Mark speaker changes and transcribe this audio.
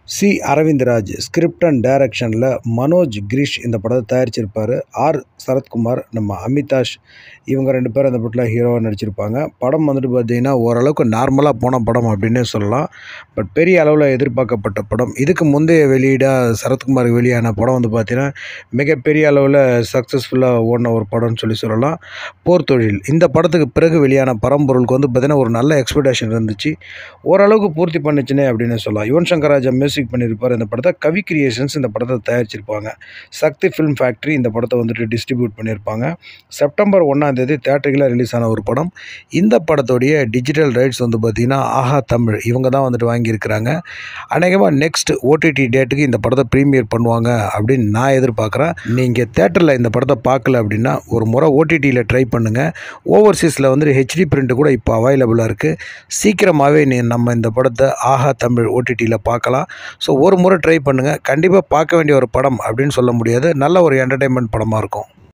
Speaker 1: C Aravindraj script and டைரக்ஷனில் மனோஜ் கிரீஷ் இந்த படத்தை தயாரிச்சிருப்பார் ஆர் சரத்குமார் நம்ம அமிதாஷ் இவங்க ரெண்டு பேரும் அந்த படத்தில் ஹீரோவாக நடிச்சிருப்பாங்க படம் வந்துட்டு பார்த்திங்கன்னா ஓரளவுக்கு நார்மலாக போன படம் அப்படின்னே சொல்லலாம் பட் பெரிய அளவில் எதிர்பார்க்கப்பட்ட படம் இதுக்கு முந்தைய வெளியீடாக சரத்குமார் வெளியான படம் வந்து பார்த்திங்கன்னா மிகப்பெரிய அளவில் சக்ஸஸ்ஃபுல்லாக ஓடின ஒரு படம்னு சொல்லி சொல்லலாம் போர் தொழில் இந்த படத்துக்கு பிறகு வெளியான பரம்பொருளுக்கு வந்து பார்த்திங்கன்னா ஒரு நல்ல எக்ஸ்பெக்டேஷன் இருந்துச்சு ஓரளவுக்கு பூர்த்தி பண்ணுச்சுனே அப்படின்னு சொல்லலாம் யுவன் சங்கர் ராஜா மியூசிக் பண்ணியிருப்பார் இந்த படத்தை கவி கிரியேஷன்ஸ் இந்த படத்தை தயாரிச்சிருப்பாங்க சக்தி ஃபிலிம் ஃபேக்ட்ரி இந்த படத்தை வந்துட்டு டிஸ்ட்ரிபியூட் பண்ணியிருப்பாங்க செப்டம்பர் ஒன்றாம் தேதி தேட்டரில் ரிலீஸ் ஆன ஒரு படம் இந்த படத்துடைய டிஜிட்டல் ரைட்ஸ் வந்து பார்த்திங்கன்னா ஆஹா தமிழ் இவங்க தான் வந்துட்டு வாங்கியிருக்கிறாங்க அநேகமாக நெக்ஸ்ட் ஓடிடி டேட்டுக்கு இந்த படத்தை ப்ரீமியர் பண்ணுவாங்க அப்படின்னு நான் எதிர்பார்க்குறேன் நீங்கள் தேட்டரில் இந்த படத்தை பார்க்கல அப்படின்னா ஒரு முறை ஓடிடியில் ட்ரை பண்ணுங்கள் ஓவர்சீஸில் வந்துட்டு ஹெச்டி பிரிண்ட் கூட இப்போ அவைலபிளாக இருக்குது சீக்கிரமாகவே நீ நம்ம இந்த படத்தை ஆஹா தமிழ் ஓடிடியில் பார்க்கலாம் ஸோ ஒரு முறை ட்ரை பண்ணுங்கள் கண்டிப்பாக பார்க்க வேண்டிய ஒரு படம் அப்படின்னு சொல்ல முடியாது நல்ல ஒரு என்டர்டெயின்மெண்ட் படமாக இருக்கும்